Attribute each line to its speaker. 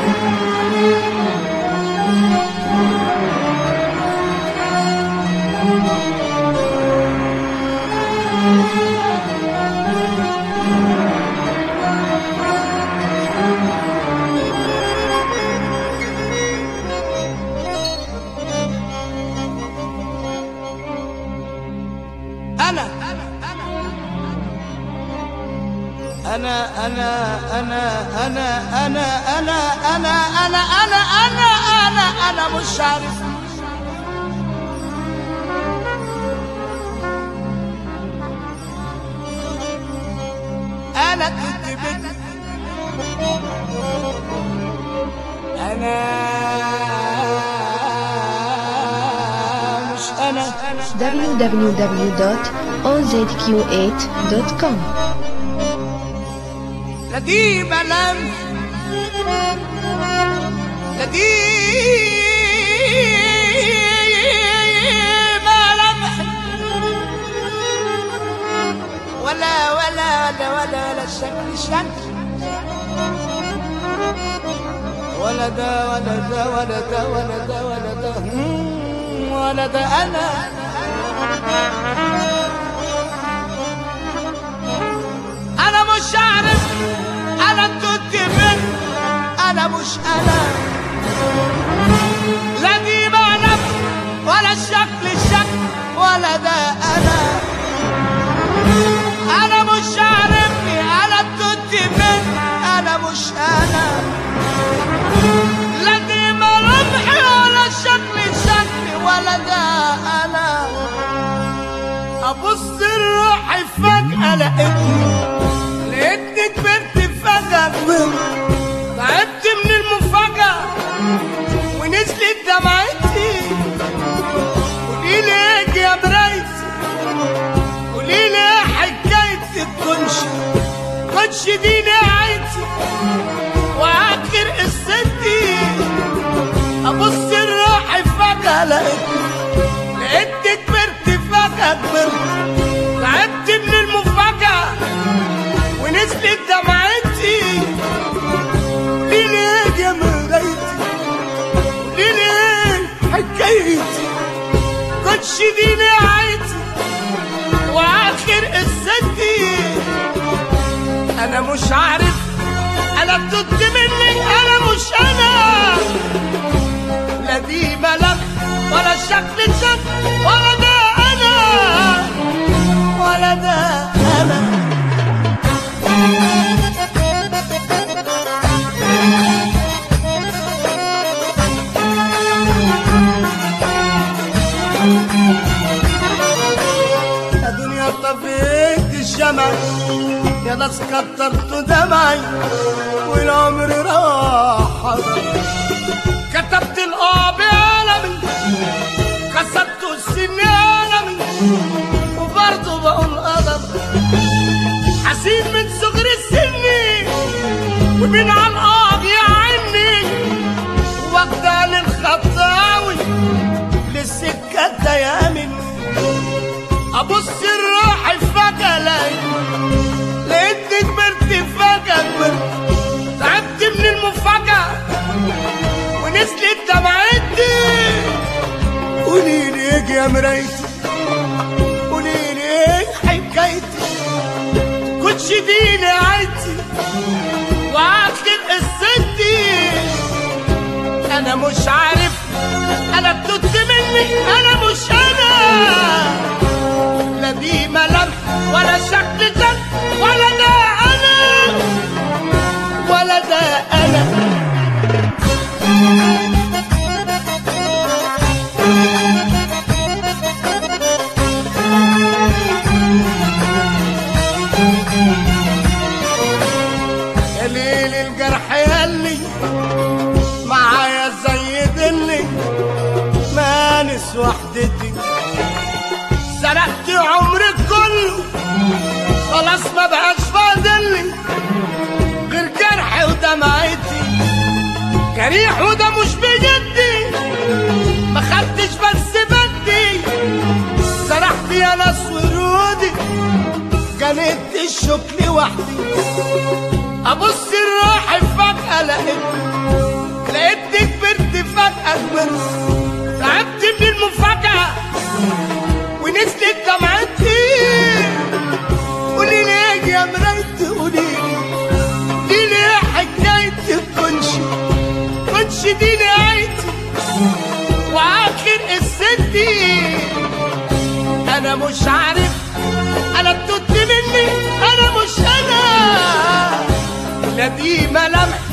Speaker 1: أنا أنا أنا أنا أنا أنا أنا أنا أنا أنا أنا أنا أنا مش عارف أنا كنت بنت أنا مش أنا
Speaker 2: www.ozq8.com
Speaker 1: لا دي ملام لا دي ملامح ولا ولا ولا ولا ولا شكل شكل ولا ده ولا ده ولا ده ولا ده ولا ده مم، ولا ده انا انا مش عارف انا كنت من انا مش انا لا دي معنى ولا الشكل الشكل ولا ده انا انا مش عارفني انا كنت من انا مش انا لا دي ملامحي ولا الشكل الشكل ولا ده انا ابص لروحي فجأة لقيتني لقيتني كبرت فجأة كبرت تعبت من المفاجأة ونزلت دمعتي قولي لي ايه يا مرايتي قولي لي ايه حكاية الكنش كنش دي نهايتي واخر قصتي ابص لروحي فجأة لقيتني لقيتني كبرت فجأة كبرت تعبت من المفاجأة ونزلت دمعتي ليه ليه يا مرايتي ليه ليه حكايتي كنتش دي نهايتي واخر قصتي انا مش عارف انا كنت منك انا مش انا لا دي ملامح ولا شكل شكل ولا ده انا ولا ده انا يا دنيا طفيت الشمع يا ناس كترت دمعي والعمر راح كتبت الآب عالمي كسرت السن عالمي وبرضه بقول قدر حسين من صغر السن ومن على الآب يعني واخدة للخطاوي للسكة ديامن ابص الروح فجأة لقيت لقيتني كبرت فجأة كبرت تعبت من المفاجأة ونزلت دمعتي قولي لي ايه يا مرايتي قولي لي ايه حكايتي كنتش دي نهايتي واخر قصتي انا مش عارف انا كنت مني انا مش انا لا دي ملامح ولا شكل جد ولا ده انا ولا ده انا يا ليل الجرح يلي معايا زي دلي مانس وحدتي سرقت عمري كله خلاص ما بقاش فاضلي غير جرحي ودمعتي جريح وده مش بجدي ما خدتش بس بدي سرحت يا ناس ورودي كانت الشوك لوحدي ابص الروح فجأة لقيت لك دمعتي قولي لي يا مرايتي قولي لي دي ليه حكايتي كنش كنش دي نهايتي واخر قصتي انا مش عارف انا بتوت مني انا مش انا لا دي ملامح